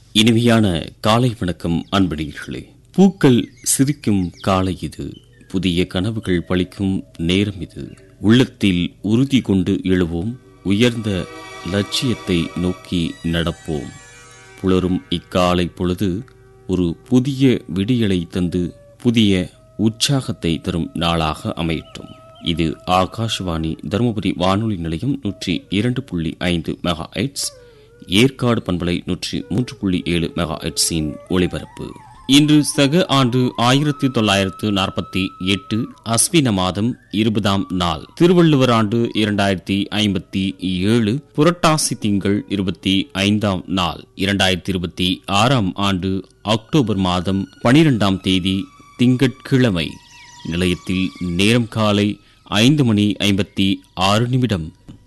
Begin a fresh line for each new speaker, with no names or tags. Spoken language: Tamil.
இனிமையான காலை வணக்கம் அன்படிகளே பூக்கள் சிரிக்கும் காலை இது புதிய கனவுகள் பளிக்கும் நேரம் இது உள்ளத்தில் உறுதி கொண்டு எழுவோம் உயர்ந்த லட்சியத்தை நோக்கி நடப்போம் புலரும் இக்காலை பொழுது ஒரு புதிய விடியலை தந்து புதிய உற்சாகத்தை தரும் நாளாக அமையட்டும் இது ஆகாஷ்வாணி தருமபுரி வானொலி நிலையம் நூற்றி இரண்டு புள்ளி ஐந்து மெகா எட்ஸ் ஏற்காடு பண்பலை நூற்றி மூன்று புள்ளி ஏழு மெகா எட்ஸின் ஒளிபரப்பு இன்று சக ஆண்டு ஆயிரத்தி தொள்ளாயிரத்து நாற்பத்தி எட்டு அஸ்வின மாதம் இருபதாம் நாள் திருவள்ளுவர் ஆண்டு இரண்டாயிரத்தி ஐம்பத்தி ஏழு புரட்டாசி திங்கள் இருபத்தி ஐந்தாம் நாள் இரண்டாயிரத்தி இருபத்தி ஆறாம் ஆண்டு அக்டோபர் மாதம் பனிரெண்டாம் தேதி திங்கட்கிழமை நிலையத்தில் நேரம் காலை ஐந்து மணி ஐம்பத்தி ஆறு நிமிடம்